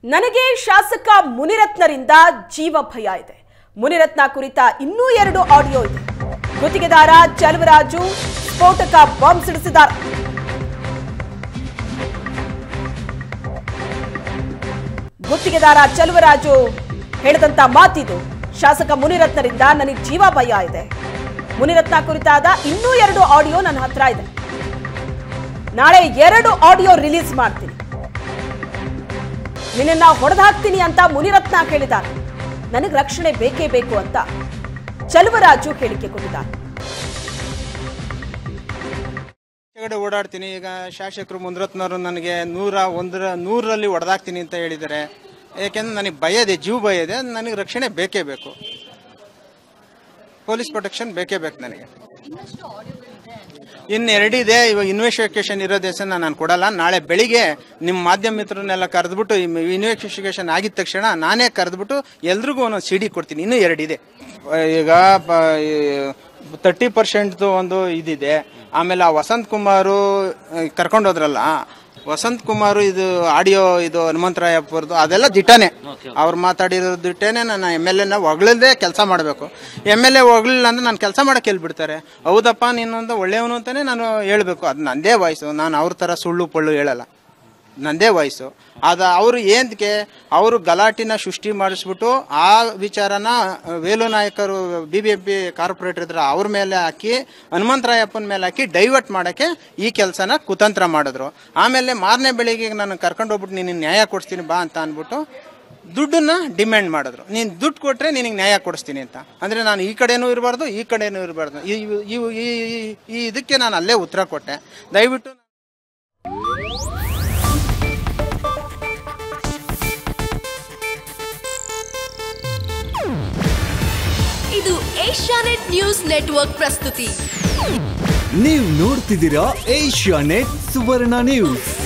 ನನಗೆ ಶಾಸಕ ಮುನಿರತ್ನರಿಂದ ಜೀವ ಭಯ ಇದೆ ಮುನಿರತ್ನ ಕುರಿತ ಇನ್ನೂ ಎರಡು ಆಡಿಯೋ ಇದೆ ಗುತ್ತಿಗೆದಾರ ಚಲವರಾಜು ಸ್ಫೋಟಕ ಬಾಂಬ್ ಸಿಡಿಸಿದ್ದಾರೆ ಗುತ್ತಿಗೆದಾರ ಚಲವರಾಜು ಹೇಳಿದಂತ ಮಾತಿದು ಶಾಸಕ ಮುನಿರತ್ನರಿಂದ ನನಗೆ ಜೀವ ಭಯ ಇದೆ ಮುನಿರತ್ನ ಕುರಿತಾದ ಇನ್ನೂ ಎರಡು ಆಡಿಯೋ ನನ್ನ ಹತ್ರ ಇದೆ ನಾಳೆ ಎರಡು ಆಡಿಯೋ ರಿಲೀಸ್ ಮಾಡ್ತೀನಿ ನಿನ್ನನ್ನ ಹೊಡೆದಾಕ್ತೀನಿ ಅಂತ ಮುನಿರತ್ನ ಹೇಳಿದ್ದಾರೆ ನನಗೆ ರಕ್ಷಣೆ ಬೇಕೇ ಬೇಕು ಅಂತ ಚಲುವರಾಜು ಹೇಳಿಕೆ ಕೊಟ್ಟಿದ್ದಾರೆ ಕಡೆ ಓಡಾಡ್ತೀನಿ ಈಗ ಶಾಸಕರು ಮುನ್ರತ್ನವರು ನನಗೆ ನೂರ ಒಂದರ ನೂರರಲ್ಲಿ ಹೊಡೆದಾಕ್ತೀನಿ ಅಂತ ಹೇಳಿದ್ದಾರೆ ಯಾಕೆಂದ್ರೆ ನನಗೆ ಭಯ ಇದೆ ಜೀವ ಭಯ ಇದೆ ನನಗೆ ರಕ್ಷಣೆ ಬೇಕೇ ಬೇಕು ಪೊಲೀಸ್ ಪ್ರೊಟೆಕ್ಷನ್ ಬೇಕೇ ಬೇಕು ನನಗೆ ಇನ್ನು ಎರಡಿದೆ ಇವಾಗ ಇನ್ವೆಸ್ಟಿಗೇಷನ್ ಇರೋ ದಿವಸ ನಾನು ಕೊಡಲ್ಲ ನಾಳೆ ಬೆಳಿಗ್ಗೆ ನಿಮ್ಮ ಮಾಧ್ಯಮ ಮಿತ್ರರನ್ನೆಲ್ಲ ಕರೆದ್ಬಿಟ್ಟು ಇನ್ವೆಸ್ಟಿಗೇಷನ್ ಆಗಿದ ತಕ್ಷಣ ನಾನೇ ಕರೆದ್ಬಿಟ್ಟು ಎಲ್ರಿಗೂ ಒಂದೊಂದು ಸಿ ಡಿ ಕೊಡ್ತೀನಿ ಇನ್ನೂ ಎರಡಿದೆ ಈಗ ತರ್ಟಿ ಪರ್ಸೆಂಟ್ದು ಒಂದು ಇದಿದೆ ಆಮೇಲೆ ಆ ವಸಂತ್ ಕುಮಾರು ಕರ್ಕೊಂಡು ಹೋದ್ರಲ್ಲ ವಸಂತ್ ಕುಮಾರು ಇದು ಆಡಿಯೋ ಇದು ಹನುಮಂತರಾಯಪ್ಪರದು ಅದೆಲ್ಲ ದಿಟ್ಟನೆ ಅವ್ರು ಮಾತಾಡಿರೋ ದಿಟ್ಟನೆ ನಾನು ಎಮ್ ಎಲ್ ಎನ ಹೊಗಳದೇ ಕೆಲಸ ಮಾಡಬೇಕು ಎಮ್ ಎಲ್ ಎ ಹೊಗಳಿಲ್ಲ ಅಂದ್ರೆ ನಾನು ಕೆಲಸ ಮಾಡೋಕೆ ಹೇಳ್ಬಿಡ್ತಾರೆ ಹೌದಪ್ಪ ನೀನು ಅಂತ ಒಳ್ಳೆಯವನು ಅಂತಾನೆ ನಾನು ಹೇಳಬೇಕು ಅದು ನಂದೇ ವಾಯ್ಸು ನಾನು ಅವ್ರ ಥರ ಸುಳ್ಳು ಪಳ್ಳು ಹೇಳಲ್ಲ ನಂದೇ ವಾಯ್ಸು ಅದ ಅವರು ಏನಕ್ಕೆ ಅವರು ಗಲಾಟಿನ ಸೃಷ್ಟಿ ಮಾಡಿಸ್ಬಿಟ್ಟು ಆ ವಿಚಾರನ ವೇಲು ನಾಯಕರು B B M P corporator ಇದ್ರ ಅವ್ರ ಮೇಲೆ ಹಾಕಿ ಹನುಮಂತರಾಯಪ್ಪನ ಮೇಲೆ ಹಾಕಿ ಡೈವರ್ಟ್ ಮಾಡೋಕ್ಕೆ ಈ ಕೆಲಸನ ಕುತಂತ್ರ ಮಾಡಿದ್ರು ಆಮೇಲೆ ಮಾರನೇ ಬೆಳಿಗ್ಗೆ ನಾನು ಕರ್ಕೊಂಡು ಹೋಗ್ಬಿಟ್ಟು ನೀನು ನ್ಯಾಯ ಕೊಡಿಸ್ತೀನಿ ಬಾ ಅಂತ ಅಂದ್ಬಿಟ್ಟು ದುಡ್ಡನ್ನ ಡಿಮ್ಯಾಂಡ್ ಮಾಡಿದ್ರು ನೀನು ದುಡ್ಡು ಕೊಟ್ಟರೆ ನಿನಗೆ ನ್ಯಾಯ ಕೊಡಿಸ್ತೀನಿ ಅಂತ ಅಂದರೆ ನಾನು ಈ ಕಡೆನೂ ಇರಬಾರ್ದು ಈ ಕಡೆನೂ ಇರಬಾರ್ದು ಈ ಈ- ಈ- ಈ ಇದಕ್ಕೆ ನಾನು ಅಲ್ಲೇ ಉತ್ತರ ಕೊಟ್ಟೆ ದಯವಿಟ್ಟು ಇದು ಏಷ್ಯಾನೆಟ್ ನ್ಯೂಸ್ ನೆಟ್ವರ್ಕ್ ಪ್ರಸ್ತುತಿ ನೀವು ನೋಡ್ತಿದ್ದೀರಾ ಏಷ್ಯಾ ನೆಟ್ ಸುವರ್ಣ ನ್ಯೂಸ್